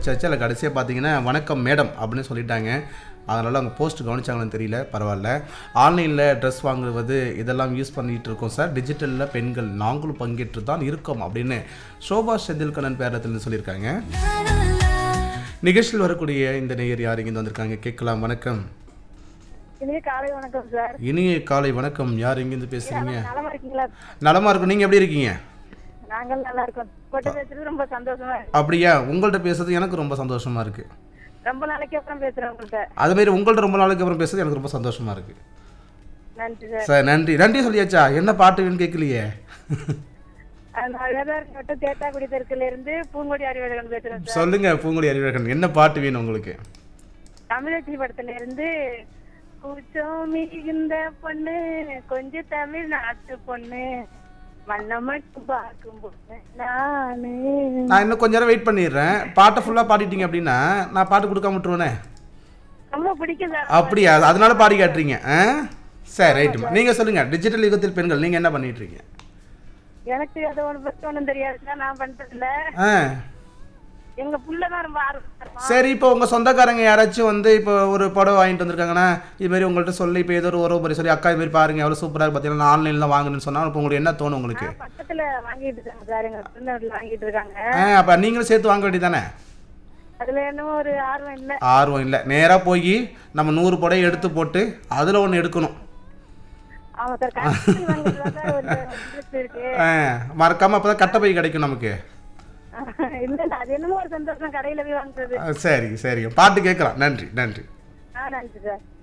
முடிச்சாச்சு அதில் கடைசியாக பார்த்தீங்கன்னா வணக்கம் மேடம் அப்படின்னு சொல்லிட்டாங்க அதனால் அவங்க போஸ்ட் கவனிச்சாங்கன்னு தெரியல பரவாயில்ல ஆன்லைனில் ட்ரெஸ் வாங்குவது இதெல்லாம் யூஸ் பண்ணிகிட்டு இருக்கோம் சார் டிஜிட்டலில் பெண்கள் நாங்களும் பங்கேற்று தான் இருக்கோம் அப்படின்னு சோபா செந்தில்கண்ணன் பேரத்தில் சொல்லியிருக்காங்க நிகழ்ச்சியில் வரக்கூடிய இந்த நேயர் யார் இங்கே வந்திருக்காங்க கேட்கலாம் வணக்கம் இனிய காலை வணக்கம் சார் இனிய காலை வணக்கம் யார் இங்கேருந்து பேசுகிறீங்க நலமா இருக்கீங்களா நலமா இருக்கும் நீங்கள் எப்படி இருக்கீங்க நாங்கள் நல்லா இருக்கோம் போட்டு பேசுறது ரொம்ப சந்தோஷமா இருக்கு அப்படியா உங்கள்கிட்ட பேசுறது எனக்கு ரொம்ப சந்தோஷமா இருக்கு ரொம்ப நாளைக்கு அப்புறம் பேசுறேன் உங்கள்கிட்ட அதுமாரி உங்கள்கிட்ட ரொம்ப நாளைக்கு அப்புறம் பேசுறது எனக்கு ரொம்ப சந்தோஷமா இருக்கு நன்றி சார் சார் நன்றி நன்றி சொல்லியாச்சா என்ன பாட்டுன்னு கேட்கலையே நான் வேதார் மட்டும் தேத்தாக்குடி தெற்குல இருந்து பூங்கொடி அறிவழகன் பேசுறேன் சார் சொல்லுங்க பூங்குடி அறிவழகன் என்ன பாட்டு வேணும் உங்களுக்கு தமிழச்சி படத்துல இருந்து கூச்சம் மிகுந்த பொண்ணு கொஞ்சம் தமிழ் நாட்டு பொண்ணு மண்ணை மட்டும் பார்க்கும் பொண்ணு நானு நான் இன்னும் கொஞ்ச நேரம் வெயிட் பண்ணிடுறேன் பாட்டை ஃபுல்லாக பாடிட்டீங்க அப்படின்னா நான் பாட்டு கொடுக்காம விட்டுருவேனே ரொம்ப பிடிக்கும் சார் அப்படியா அதனால பாடி காட்டுறீங்க ஆ சரி ரைட்டுமா நீங்கள் சொல்லுங்க டிஜிட்டல் யுகத்தில் பெண்கள் நீங்கள் என்ன பண்ணிட்டு இருக்கீங்க எனக்கு அது ஒண்ணு பத்தி ஒண்ணும் தெரியாது சார் நான் பண்றது இல்ல ஆ எங்க புள்ளதான் ரொம்ப ஆர்வமா இருப்பான் சரி இப்போ உங்கள் சொந்தக்காரங்க யாராச்சும் வந்து இப்போ ஒரு புடவை வாங்கிட்டு வந்திருக்காங்கன்னா இது மாதிரி உங்கள்கிட்ட சொல்லி இப்போ ஏதோ ஒரு உறவு மாதிரி சொல்லி அக்கா இது மாதிரி பாருங்க எவ்வளோ சூப்பராக இருக்கு பார்த்தீங்கன்னா நான் ஆன்லைனில் தான் வாங்கணும்னு சொன்னால் இப்போ உங்களுக்கு என்ன தோணும் உங்களுக்கு பக்கத்துல வாங்கிட்டு இருக்காங்க சார் எங்க திருநெல்வேலியில வாங்கிட்டு இருக்காங்க ஆ அப்போ நீங்களும் சேர்த்து வாங்க வேண்டியதானே அதுல என்னமோ ஒரு ஆர்வம் இல்ல ஆர்வம் இல்லை நேராக போய் நம்ம நூறு புடவை எடுத்து போட்டு அதில் ஒன்று எடுக்கணும் ஆமா சார் கண்டிப்பா வாங்குறதுல தான் ஒரு இன்ட்ரெஸ்ட் இருக்கு ஆ மறக்காமல் அப்போ தான் கட்டப்பை கிடைக்கும் நமக்கு இல்ல இல்ல அது என்னமோ ஒரு சந்தோஷம் கடையில போய் வாங்குறது ஆ, சரி சரிங்க பாட்டு கேட்கலாம் நன்றி நன்றி ஆ நன்றி சார்